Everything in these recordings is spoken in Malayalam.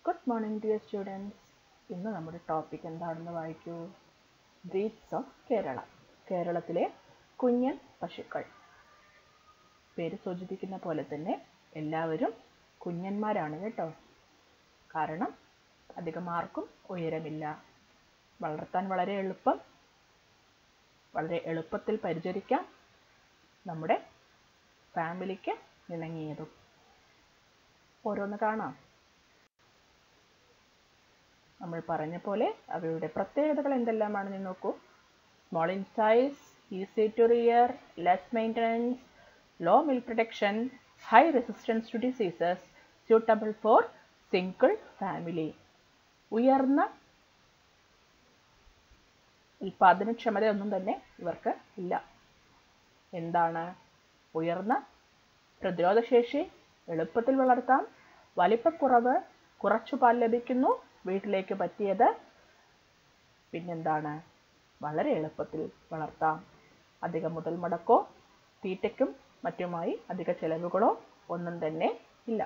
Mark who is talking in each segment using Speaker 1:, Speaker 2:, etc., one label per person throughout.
Speaker 1: ഗുഡ് മോർണിംഗ് ഡിയർ സ്റ്റുഡൻസ് ഇന്ന് നമ്മുടെ ടോപ്പിക് എന്താണെന്ന് വായിക്കൂ ബ്രീഡ്സ് ഓഫ് കേരള കേരളത്തിലെ കുഞ്ഞൻ പശുക്കൾ പേര് സൂചിപ്പിക്കുന്ന പോലെ തന്നെ എല്ലാവരും കുഞ്ഞന്മാരാണ് കേട്ടോ കാരണം അധികം ആർക്കും ഉയരമില്ല വളർത്താൻ വളരെ എളുപ്പം വളരെ എളുപ്പത്തിൽ പരിചരിക്കാം നമ്മുടെ ഫാമിലിക്ക് ഇണങ്ങിയതും ഓരോന്ന് കാണാം നമ്മൾ പറഞ്ഞ പോലെ അവയുടെ പ്രത്യേകതകൾ എന്തെല്ലാമാണെന്ന് നോക്കൂ small in size easy to rear less maintenance low milk production high resistance to diseases suitable for single family ഉയർന്ന ഉൽപാദനക്ഷമതയൊന്നും തന്നെ ഇവർക്ക് ഇല്ല എന്താണ് ഉയർന്ന പ്രതിരോധശേഷി എളുപ്പത്തിൽ വളർത്താം വലിപ്പക്കുറവ് കുറച്ചു പാൽ ലഭിക്കുന്നു വീട്ടിലേക്ക് പറ്റിയത് പിന്നെന്താണ് വളരെ എളുപ്പത്തിൽ വളർത്താം അധിക മുതൽ മുടക്കോ തീറ്റയ്ക്കും മറ്റുമായി അധിക ചെലവുകളോ ഒന്നും തന്നെ ഇല്ല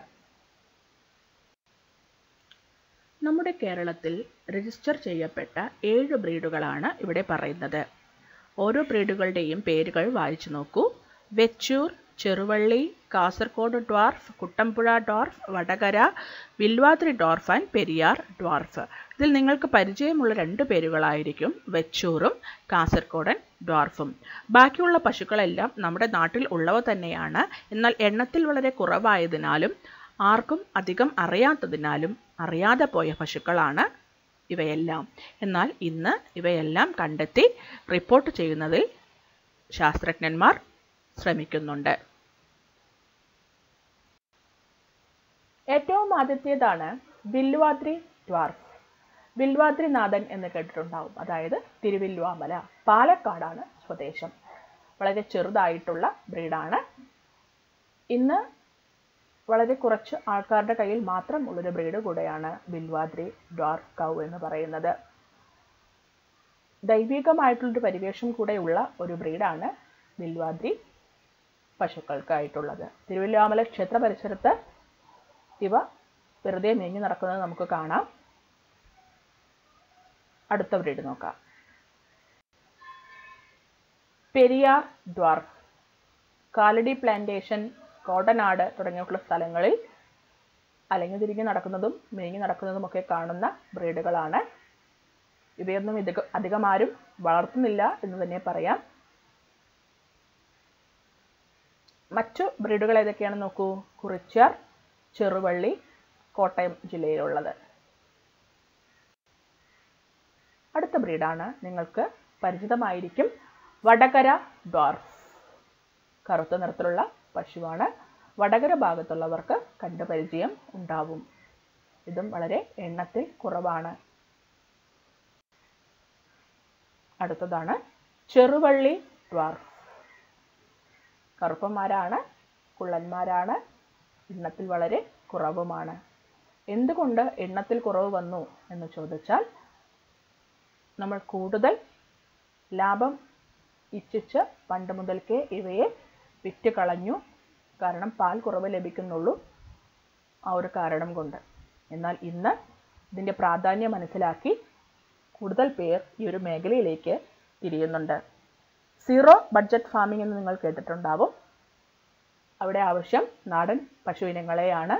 Speaker 1: നമ്മുടെ കേരളത്തിൽ രജിസ്റ്റർ ചെയ്യപ്പെട്ട ഏഴ് ബ്രീഡുകളാണ് ഇവിടെ പറയുന്നത് ഓരോ ബ്രീഡുകളുടെയും പേരുകൾ വായിച്ചു നോക്കൂ Vechur Cheruvally Kasaragod dwarf Kuttampuzha dwarf Vadakara Vilvadri dwarf and Periyar dwarf ഇതിൽ നിങ്ങൾക്ക് പരിചയമുള്ള രണ്ട് പേരുകളായിരിക്കും വെച്ചൂറും കാസർഗോഡൻ ഡ്വാർഫും ബാക്കിയുള്ള പശുക്കളെല്ലാം നമ്മുടെ നാട്ടിൽ ഉള്ളവ തന്നെയാണ് എന്നാൽ എണ്ണത്തിൽ വളരെ കുറവായതിനാലും ആർക്കും അധികം അറിയാത്തതിനാലും അറിയാതെ പോയ പശുക്കളാണ് ഇവയെല്ലാം എന്നാൽ ഇന്ന് ഇവയെല്ലാം കണ്ടെത്തി റിപ്പോർട്ട് ചെയ്യുന്നതിൽ ശാസ്ത്രജ്ഞന്മാർ ശ്രമിക്കുന്നുണ്ട് ഏറ്റവും ആദ്യത്തേതാണ് ബില്വാദ്രി ഡ്വാർഫ് ബിൽവാദ്രി നാഥൻ എന്ന് കേട്ടിട്ടുണ്ടാവും അതായത് തിരുവില്വാമല പാലക്കാടാണ് സ്വദേശം വളരെ ചെറുതായിട്ടുള്ള ബ്രീഡാണ് ഇന്ന് വളരെ കുറച്ച് ആൾക്കാരുടെ കയ്യിൽ മാത്രം ഉള്ളൊരു ബ്രീഡ് കൂടെയാണ് ബിൽവാദ്രി ഡ്വാർഫ് കൗ എന്ന് പറയുന്നത് ദൈവികമായിട്ടുള്ളൊരു പരിവേഷം കൂടെയുള്ള ഒരു ബ്രീഡാണ് ബിൽവാദ്രി പശുക്കൾക്കായിട്ടുള്ളത് തിരുവല്ലാമല ക്ഷേത്ര പരിസരത്ത് ഇവ വെറുതെ മേഞ്ഞു നടക്കുന്നത് നമുക്ക് കാണാം അടുത്ത ബ്രീഡ് നോക്കാം പെരിയാർ ഡ്വാർഫ് കാലടി പ്ലാന്റേഷൻ കോടനാട് തുടങ്ങിയുള്ള സ്ഥലങ്ങളിൽ അലഞ്ഞു തിരിഞ്ഞ് നടക്കുന്നതും മേഞ്ഞു നടക്കുന്നതും ഒക്കെ കാണുന്ന ബ്രീഡുകളാണ് ഇവയൊന്നും ഇധിക അധികം ആരും വളർത്തുന്നില്ല എന്ന് തന്നെ പറയാം മറ്റു ബ്രീഡുകൾ ഏതൊക്കെയാണെന്ന് നോക്കൂ കുറിച്യാർ ചെറുവള്ളി കോട്ടയം ജില്ലയിലുള്ളത് അടുത്ത ബ്രീഡാണ് നിങ്ങൾക്ക് പരിചിതമായിരിക്കും വടകര ഡ്വാർഫ് കറുത്ത നിറത്തിലുള്ള പശുവാണ് വടകര ഭാഗത്തുള്ളവർക്ക് കണ്ടു പരിചയം ഉണ്ടാവും ഇതും വളരെ എണ്ണത്തിൽ കുറവാണ് അടുത്തതാണ് ചെറുവള്ളി ഡ്വാർഫ് കറുപ്പന്മാരാണ് കുള്ളന്മാരാണ് എണ്ണത്തിൽ വളരെ കുറവുമാണ് എന്തുകൊണ്ട് എണ്ണത്തിൽ കുറവ് വന്നു എന്ന് ചോദിച്ചാൽ നമ്മൾ കൂടുതൽ ലാഭം ഇച്ഛിച്ച് പണ്ട് മുതൽക്കേ ഇവയെ വിറ്റ് കളഞ്ഞു കാരണം പാൽ കുറവ് ലഭിക്കുന്നുള്ളൂ ആ ഒരു കാരണം കൊണ്ട് എന്നാൽ ഇന്ന് ഇതിൻ്റെ പ്രാധാന്യം മനസ്സിലാക്കി കൂടുതൽ പേർ ഈ ഒരു മേഖലയിലേക്ക് തിരിയുന്നുണ്ട് സീറോ ബഡ്ജറ്റ് ഫാമിംഗ് എന്ന് നിങ്ങൾ കേട്ടിട്ടുണ്ടാവും അവിടെ ആവശ്യം നാടൻ പശു ഇനങ്ങളെയാണ്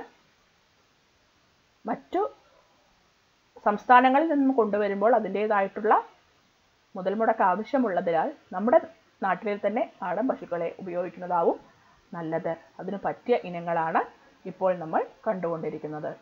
Speaker 1: മറ്റു സംസ്ഥാനങ്ങളിൽ നിന്നും കൊണ്ടുവരുമ്പോൾ അതിൻ്റേതായിട്ടുള്ള മുതൽ മുടക്ക് ആവശ്യമുള്ളതിനാൽ നമ്മുടെ നാട്ടിൽ തന്നെ നാടൻ പശുക്കളെ ഉപയോഗിക്കുന്നതാവും നല്ലത് അതിന് പറ്റിയ ഇനങ്ങളാണ് ഇപ്പോൾ നമ്മൾ കണ്ടുകൊണ്ടിരിക്കുന്നത്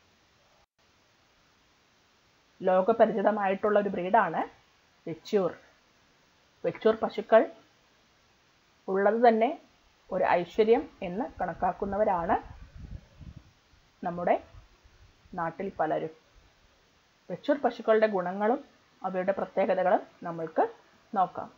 Speaker 1: ലോകപരിചിതമായിട്ടുള്ള ഒരു ബ്രീഡാണ് വെച്ചൂർ വെച്ചൂർ പശുക്കൾ ഉള്ളത് തന്നെ ഒരു ഐശ്വര്യം എന്ന് കണക്കാക്കുന്നവരാണ് നമ്മുടെ നാട്ടിൽ പലരും വെച്ചൂർ പശുക്കളുടെ ഗുണങ്ങളും അവയുടെ പ്രത്യേകതകളും നമ്മൾക്ക് നോക്കാം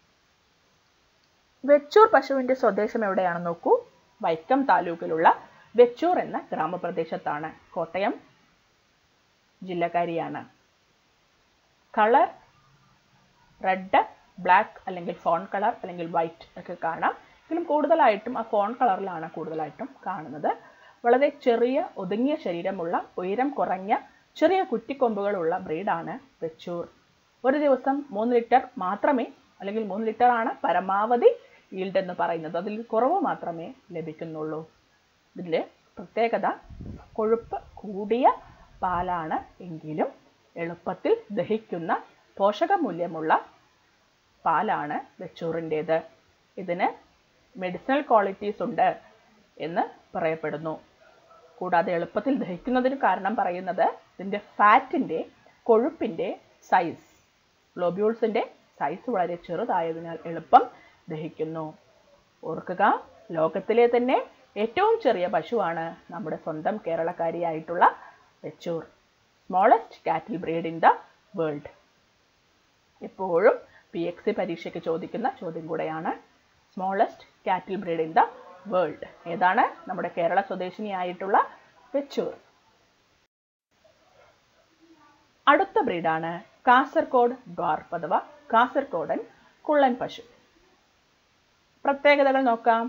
Speaker 1: വെച്ചൂർ പശുവിൻ്റെ സ്വദേശം എവിടെയാണെന്ന് നോക്കൂ വൈക്കം താലൂക്കിലുള്ള വെച്ചൂർ എന്ന ഗ്രാമപ്രദേശത്താണ് കോട്ടയം ജില്ലക്കാരിയാണ് കളർ റെഡ് ബ്ലാക്ക് അല്ലെങ്കിൽ ഫോൺ കളർ അല്ലെങ്കിൽ വൈറ്റ് ഒക്കെ കാണാം എങ്കിലും കൂടുതലായിട്ടും ആ ഫോൺ കളറിലാണ് കൂടുതലായിട്ടും കാണുന്നത് വളരെ ചെറിയ ഒതുങ്ങിയ ശരീരമുള്ള ഉയരം കുറഞ്ഞ ചെറിയ കുറ്റിക്കൊമ്പുകളുള്ള ബ്രീഡാണ് വെച്ചൂർ ഒരു ദിവസം മൂന്ന് ലിറ്റർ മാത്രമേ അല്ലെങ്കിൽ മൂന്ന് ലിറ്റർ ആണ് പരമാവധി ഈൽഡ് എന്ന് പറയുന്നത് അതിൽ കുറവ് മാത്രമേ ലഭിക്കുന്നുള്ളൂ ഇതിൻ്റെ പ്രത്യേകത കൊഴുപ്പ് കൂടിയ പാലാണ് എങ്കിലും എളുപ്പത്തിൽ ദഹിക്കുന്ന പോഷകമൂല്യമുള്ള പാലാണ് വെച്ചൂറിൻ്റേത് ഇതിന് മെഡിസിനൽ ക്വാളിറ്റീസ് ഉണ്ട് എന്ന് പറയപ്പെടുന്നു കൂടാതെ എളുപ്പത്തിൽ ദഹിക്കുന്നതിന് കാരണം പറയുന്നത് ഇതിൻ്റെ ഫാറ്റിൻ്റെ കൊഴുപ്പിൻ്റെ സൈസ് ഗ്ലോബ്യൂൾസിൻ്റെ സൈസ് വളരെ ചെറുതായതിനാൽ എളുപ്പം ദഹിക്കുന്നു ഓർക്കുക ലോകത്തിലെ തന്നെ ഏറ്റവും ചെറിയ പശുവാണ് നമ്മുടെ സ്വന്തം കേരളക്കാരിയായിട്ടുള്ള Vechur smallest cattle breed in the world എപ്പോഴും പി എക്സ് സി പരീക്ഷയ്ക്ക് ചോദിക്കുന്ന ചോദ്യം കൂടെയാണ് smallest cattle breed in the world ഏതാണ് നമ്മുടെ കേരള സ്വദേശിനിയായിട്ടുള്ള വെച്ചൂർ അടുത്ത ബ്രീഡാണ് കാസർഗോഡ് ഡ്വാർഫ് അഥവാ കാസർഗോഡൻ കുള്ളൻ പശു പ്രത്യേകതകൾ നോക്കാം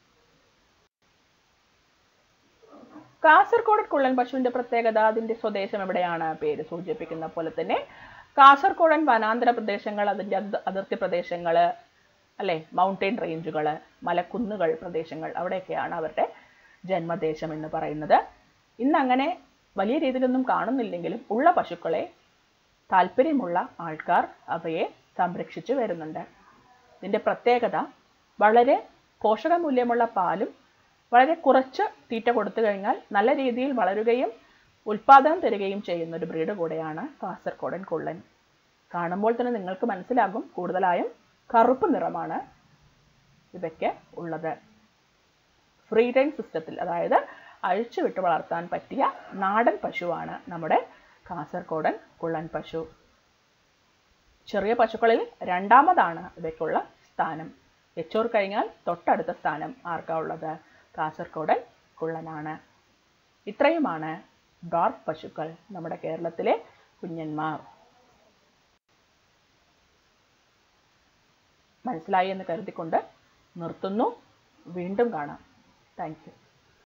Speaker 1: കാസർഗോഡ് കുള്ളൻ പശുവിന്റെ പ്രത്യേകത അതിന്റെ സ്വദേശം എവിടെയാണ് പേര് സൂചിപ്പിക്കുന്ന പോലെ തന്നെ കാസർഗോഡൻ വനാന്തര പ്രദേശങ്ങൾ അതിന്റെ അത്- അതിർത്തി പ്രദേശങ്ങൾ അല്ലെ മൗണ്ടെയിൻ റേഞ്ചുകൾ മലക്കുന്നുകൾ പ്രദേശങ്ങൾ അവിടെയൊക്കെയാണ് അവരുടെ ജന്മദേശം എന്ന് പറയുന്നത് ഇന്ന് അങ്ങനെ വലിയ രീതിയിലൊന്നും കാണുന്നില്ലെങ്കിലും ഉള്ള പശുക്കളെ താല്പര്യമുള്ള ആൾക്കാർ അവയെ സംരക്ഷിച്ചു വരുന്നുണ്ട് ഇതിൻ്റെ പ്രത്യേകത വളരെ പോഷകമൂല്യമുള്ള പാലും വളരെ കുറച്ച് തീറ്റ കൊടുത്തു കഴിഞ്ഞാൽ നല്ല രീതിയിൽ വളരുകയും ഉൽപാദനം തരികയും ചെയ്യുന്ന ഒരു ബ്രീഡ് കൂടെയാണ് കാസർഗോഡൻ കുള്ളൻ കാണുമ്പോൾ തന്നെ നിങ്ങൾക്ക് മനസ്സിലാകും കൂടുതലായും കറുപ്പ് നിറമാണ് ഇവയ്ക്ക് ഉള്ളത് ഫ്രീ റേഞ്ച് സിസ്റ്റത്തിൽ അതായത് അഴിച്ചുവിട്ട് വളർത്താൻ പറ്റിയ നാടൻ പശുവാണ് നമ്മുടെ കാസർഗോഡൻ കുള്ളൻ പശു ചെറിയ പശുക്കളിൽ രണ്ടാമതാണ് ഇവയ്ക്കുള്ള സ്ഥാനം എച്ചോർ കഴിഞ്ഞാൽ തൊട്ടടുത്ത സ്ഥാനം ആർക്കാ ഉള്ളത് കാസർഗോഡൻ കുള്ളനാണ് ഇത്രയുമാണ് ഡോർഫ് പശുക്കൾ നമ്മുടെ കേരളത്തിലെ കുഞ്ഞന്മാർ മനസ്സിലായി എന്ന് കരുതിക്കൊണ്ട് നിർത്തുന്നു വീണ്ടും കാണാം താങ്ക് യു